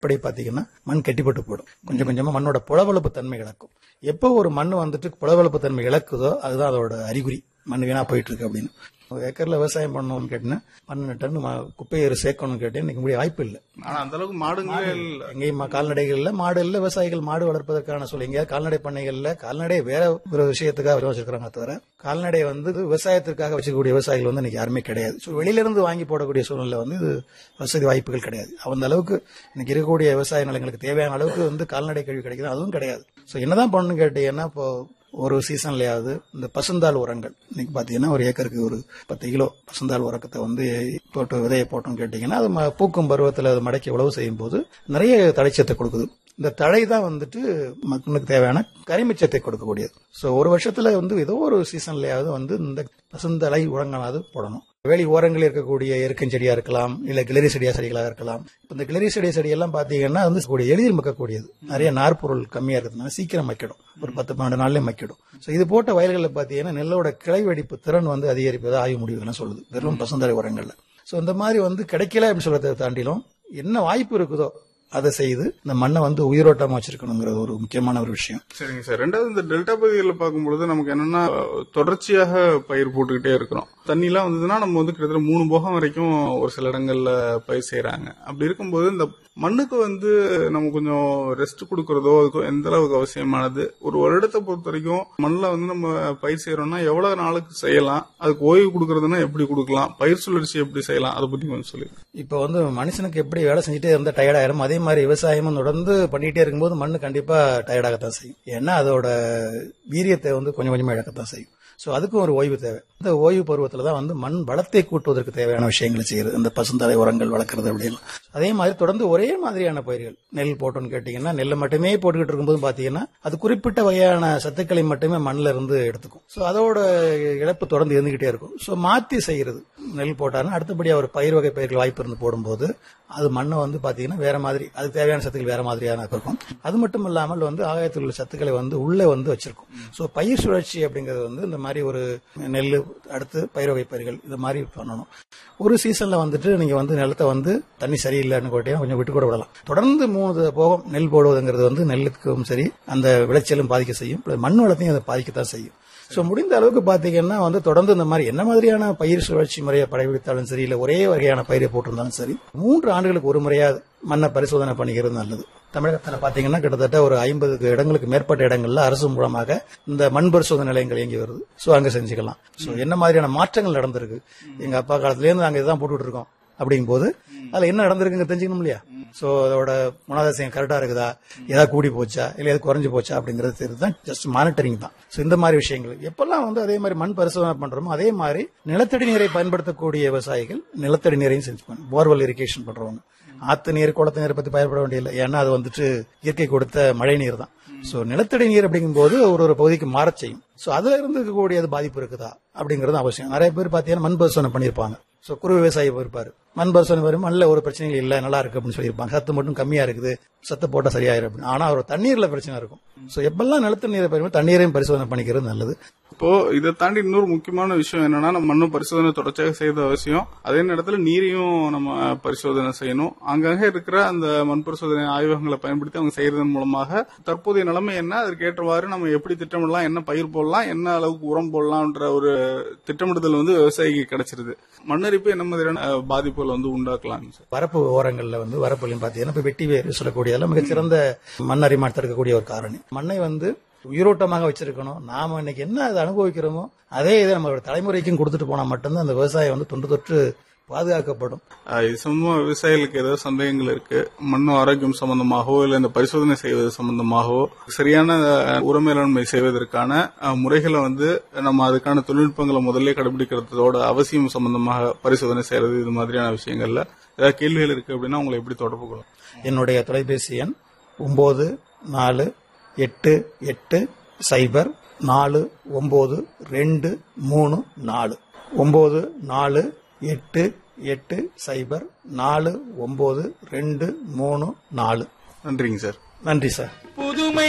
அப்படி பாத்தீங்கன்னா மண் கெட்டிப்பட்டு போடும் கொஞ்சம் கொஞ்சமா மண்ணோட புலவெழுப்பு தன்மை இழக்கும் எப்போ ஒரு மண் வந்துட்டு புலவெழுப்பு தன்மை இழக்குதோ அதுதான் அதோட அறிகுறி மண் வீணா போயிட்டு இருக்கு அப்படின்னு ஒரு ஏக்கர்ல விவசாயம் பண்ணணும்னு கேட்டீங்கன்னா பன்னெண்டு டன் ம- குப்பையை சேர்க்கணும்னு கேட்டேன் இன்னைக்கு முடிய வாய்ப்பு இல்லை ஆனா அந்த அளவுக்கு மாடுங்களே இல்ல எங்கேயும் ம- கால்நடைகள்ல மாடு இல்ல விவசாயிகள் மாடு வளர்ப்பதற்கான சூழல் எங்கேயாவது கால்நடை பண்ணைகள்ல கால்நடை வேற ஒரு விஷயத்துக்காக வச்சிருக்காங்க தவிர கால்நடை வந்து விவசாயத்திற்காக வச்சுக்கக்கூடிய விவசாயிகள் வந்து இன்னைக்கு யாருமே கிடையாது ஸோ வெளியில இருந்து வாங்கி போடக்கூடிய சூழ்நிலை வந்து இது வசதி வாய்ப்புகள் கிடையாது அந்த அளவுக்கு இன்னைக்கு இருக்கக்கூடிய விவசாய நிலங்களுக்கு தேவையான அளவுக்கு வந்து கால்நடை கழிவு கிடைக்குது அதுவும் கிடையாது ஸோ என்னதான் பண்ணணும்னு கேட்டீங்கன்னா இப்போ ஒரு சீசன்லயாவது இந்த பசுந்தாள் உரங்கள் இன்னைக்கு பாத்தீங்கன்னா ஒரு ஏக்கருக்கு ஒரு பத்து கிலோ பசுந்தாள் உரக்கத்தை வந்து போட்டு விதையை போட்டோம்னு கேட்டீங்கன்னா அது ம- பூக்கும் பருவத்தில் அது மடக்கி உழவு செய்யும் போது நிறைய தழைச்சத்தை கொடுக்குது இந்த தழை தான் வந்துட்டு மக்களுக்கு தேவையான கரிமிச்சத்தை கொடுக்கக்கூடியது ஸோ ஒரு வருஷத்துல வந்து ஏதோ ஒரு சீசன்லயாவது வந்து இந்த பசுந்தலை உரங்களாவது போடணும் வேலி ஓரங்களில் இருக்கக்கூடிய எருக்கஞ்செடியா இருக்கலாம் இல்ல கிளரி செடியா செடிகளாக இருக்கலாம் இப்ப இந்த கிளரி செடி செடியெல்லாம் பாத்தீங்கன்னா வந்து கூடிய எளிதில் மக்கக்கூடியது நிறைய நார்ப்பொருள் கம்மியா இருக்கிறதுனால சீக்கிரம் மக்கிடும் ஒரு பத்து பன்னெண்டு நாள்லயே மக்கிடும் ஸோ இது போட்ட வயல்களில் பாத்தீங்கன்னா நெல்லோட கிளை வெடிப்பு திறன் வந்து அதிகரிப்பதை ஆய்வு முடிவுகள்லாம் சொல்லுது வெறும் பசுந்தலை உரங்கள்ல ஸோ இந்த மாதிரி வந்து கிடைக்கல அப்படின்னு சொல்றதை தாண்டிலும் என்ன வாய்ப்பு இருக்குதோ அதை செய்து இந்த மண்ணை வந்து உயிரோட்டமா வச்சிருக்கணுங்கிறது ஒரு முக்கியமான ஒரு விஷயம் சரிங்க சார் ரெண்டாவது இந்த டெல்டா பகுதிகளில் பார்க்கும்பொழுது நமக்கு என்னன்னா தொடர்ச்சியாக பயிர் போட்டுக்கிட்டே இருக்கிறோம் தண்ணிலாம் வந்ததுன்னா நம்ம வந்து கிட்டத்தட்ட மூணு போகம் வரைக்கும் ஒரு சில இடங்கள்ல பயிர் செய்யறாங்க அப்படி இருக்கும்போது இந்த மண்ணுக்கு வந்து நம்ம கொஞ்சம் ரெஸ்ட் கொடுக்கறதோ அதுக்கு எந்த அளவுக்கு அவசியமானது ஒரு வருடத்தை பொறுத்த வரைக்கும் மண்ணில் வந்து நம்ம பயிர் செய்யறோம்னா எவ்வளவு நாளுக்கு செய்யலாம் அதுக்கு ஓய்வு கொடுக்கறதுன்னா எப்படி கொடுக்கலாம் பயிர் சுழற்சி எப்படி செய்யலாம் அதை பத்தி கொஞ்சம் சொல்லுங்க இப்போ வந்து மனுஷனுக்கு எப்படி வேலை செஞ்சுட்டே இருந்தா டயர்ட் ஆயிரும் அதே மாதிரி விவசாயமும் தொடர்ந்து பண்ணிட்டே இருக்கும்போது மண்ணு கண்டிப்பா டயர்டாகத்தான் செய்யும் ஏன்னா அதோட வீரியத்தை வந்து கொஞ்சம் கொஞ்சமா இழக்கத்தான் செய்யும் ஸோ அதுக்கும் ஒரு ஓய்வு தேவை இந்த ஓய்வு பருவத்தில் தான் வந்து மண் வளத்தை கூட்டுவதற்கு தேவையான விஷயங்களை செய்யுது இந்த பசுந்தலை உரங்கள் வளர்க்குறது அப்படின்னு அதே மாதிரி தொடர்ந்து ஒரே மாதிரியான பயிர்கள் நெல் போட்டோம்னு கேட்டிங்கன்னா நெல்லை மட்டுமே போட்டுக்கிட்டு இருக்கும்போது பார்த்தீங்கன்னா அது குறிப்பிட்ட வகையான சத்துக்களை மட்டுமே மண்ணில் இருந்து எடுத்துக்கும் ஸோ அதோட இழப்பு தொடர்ந்து இருந்துகிட்டே இருக்கும் ஸோ மாற்றி செய்யறது நெல் போட்டாருன்னா அடுத்தபடியாக ஒரு பயிர் வகை பயிர்கள் வாய்ப்பு இருந்து போடும்போது அது மண்ணை வந்து பாத்தீங்கன்னா வேற மாதிரி அது தேவையான சத்துக்கள் வேற மாதிரியான இருக்கும் அது மட்டும் இல்லாமல் வந்து ஆகாயத்தில் உள்ள சத்துக்களை வந்து உள்ளே வந்து வச்சிருக்கும் ஸோ பயிர் சுழற்சி அப்படிங்கிறது வந்து இந்த மாதிரி ஒரு நெல் அடுத்து பயிர் வகை பயிர்கள் இது மாதிரி பண்ணணும் ஒரு சீசன்ல வந்துட்டு நீங்க வந்து நிலத்தை வந்து தண்ணி சரியில்லைன்னு கோட்டையும் கொஞ்சம் விட்டு கூட விடலாம் தொடர்ந்து மூணு போகம் நெல் போடுவதுங்கிறது வந்து நெல்லுக்கும் சரி அந்த விளைச்சலும் பாதிக்க செய்யும் மண் வளத்தையும் அதை பாதிக்கத்தான் செய்யும் சோ முடிந்த அளவுக்கு பாத்தீங்கன்னா வந்து தொடர்ந்து இந்த மாதிரி என்ன மாதிரியான பயிர் சுழற்சி முறையை படைபிடித்தாலும் சரி இல்ல ஒரே வகையான பயிரை போட்டிருந்தாலும் சரி மூன்று ஆண்டுகளுக்கு ஒரு முறையா மண்ணை பரிசோதனை பண்ணிக்கிறது நல்லது தமிழகத்துல பாத்தீங்கன்னா கிட்டத்தட்ட ஒரு ஐம்பது இடங்களுக்கு மேற்பட்ட இடங்கள்ல அரசு மூலமாக இந்த மண் பரிசோதனை நிலையங்கள் இயங்கி வருது சோ அங்க செஞ்சுக்கலாம் சோ என்ன மாதிரியான மாற்றங்கள் நடந்திருக்கு எங்க அப்பா காலத்துல இருந்து நாங்க இதான் போட்டுட்டு இருக்கோம் அப்படிங்கும் போது அதுல என்ன நடந்திருக்குங்க தெரிஞ்சுக்கணும் இல்லையா சோ அதோட குணாதிசயம் கரெக்டா இருக்குதா ஏதாவது கூடி போச்சா இல்ல ஏதாவது குறைஞ்சு போச்சா அப்படிங்கறது தெரியுது தான் ஜஸ்ட் மானிட்டரிங் தான் சோ இந்த மாதிரி விஷயங்கள் எப்பெல்லாம் வந்து அதே மாதிரி மண் பரிசோதனை பண்றோமோ அதே மாதிரி நிலத்தடி நீரை பயன்படுத்தக்கூடிய விவசாயிகள் நிலத்தடி நீரையும் செஞ்சு போர்வெல் இரிகேஷன் பண்றவங்க ஆத்து நீர் குளத்து நீரை பத்தி பயப்பட வேண்டியதில்லை ஏன்னா அது வந்துட்டு இயற்கை கொடுத்த மழை நீர் தான் சோ நிலத்தடி நீர் அப்படிங்கும்போது ஒரு ஒரு பகுதிக்கு மாறச் செய்யும் சோ அதுல இருந்து இருக்கக்கூடிய அது பாதிப்பு இருக்குதா அப்படிங்கிறது அவசியம் நிறைய பேர் பாத்தீங்கன்னா மண் பரிசோதனை பண்ணிருப்பாங்க சோ குறு விவசாயி இருப்பாரு மண் பரிசோதனை வரும் மண்ணில் ஒரு பிரச்சனைகள் இல்ல நல்லா இருக்கு அப்படின்னு சொல்லியிருப்பாங்க சத்து மட்டும் கம்மியா இருக்குது சத்து போட்டா சரியாயிரும் அப்படின்னு ஆனா ஒரு தண்ணீர்ல பிரச்சனை இருக்கும் சோ எப்பெல்லாம் நிலத்தடி நீரை பயன்படுத்தி தண்ணீரையும் பரிசோதனை பண்ணிக்கிறது நல்லது இப்போ இதை தாண்டி இன்னொரு முக்கியமான விஷயம் என்னன்னா நம்ம மண்ணும் பரிசோதனை தொடர்ச்சியாக செய்யறது அவசியம் அதே நேரத்துல நீரையும் நம்ம பரிசோதனை செய்யணும் அங்கங்க இருக்கிற அந்த மண் பரிசோதனை ஆய்வகங்களை பயன்படுத்தி அவங்க செய்யறதன் மூலமாக தற்போதைய நிலைமை என்ன அதற்கு ஏற்றவாறு நம்ம எப்படி திட்டமிடலாம் என்ன பயிர் போடலாம் என்ன அளவுக்கு உரம் போடலாம்ன்ற ஒரு திட்டமிடுதல் வந்து விவசாயிக்கு கிடைச்சிருது மண்ணரிப்பு என்ன மாதிரியான அஹ், பாதிப்புகளை வந்து உண்டாக்கலாம் சார் வரப்பு ஓரங்கள்ல வந்து வரப்புலையும் பாத்தீங்கன்னா இப்ப வெட்டி வேறு சொல்லக்கூடியதெல்லாம் மிகச்சிறந்த மண் அரிமான் தடுக்கக்கூடிய ஒரு காரணி மண்ணை வந்து உயிரோட்டமாக வச்சிருக்கணும் நாம இன்னைக்கு என்ன அதை அனுபவிக்கிறோமோ அதே இதை நம்மளோட தலைமுறைக்கும் கொடுத்துட்டு போனா மட்டும்தான் அந்த விவசாயம் வந்து தொன்று தொற்று பாதுகாக்கப்படும் அஹ், இது சம்பந்தமா விவசாயிகளுக்கு ஏதாவது சந்தேகங்கள் இருக்கு மண் ஆரோக்கியம் சம்பந்தமாகவோ இல்ல இந்த பரிசோதனை செய்வது சம்பந்தமாகவோ சரியான அஹ், உர மேலாண்மை செய்வதற்கான அஹ், முறைகளை வந்து நம்ம அதுக்கான தொழில்நுட்பங்களை முதல்ல கடைபிடிக்கிறதோட அவசியம் சம்பந்தமாக பரிசோதனை செய்யறது இது மாதிரியான விஷயங்கள்ல ஏதாவது கேள்விகள் இருக்கு அப்படின்னா உங்களை எப்படி தொடர்பு கொள்ளும் என்னுடைய தொலைபேசி எண் ஒன்பது நாலு எட்டு எட்டு சைபர் நாலு ஒன்பது ரெண்டு மூணு நாலு ஒன்பது நாலு எட்டு எட்டு சைபர் நாலு ஒன்பது ரெண்டு மூணு நாலு நன்றிங்க சார் நன்றி சார் புதுமை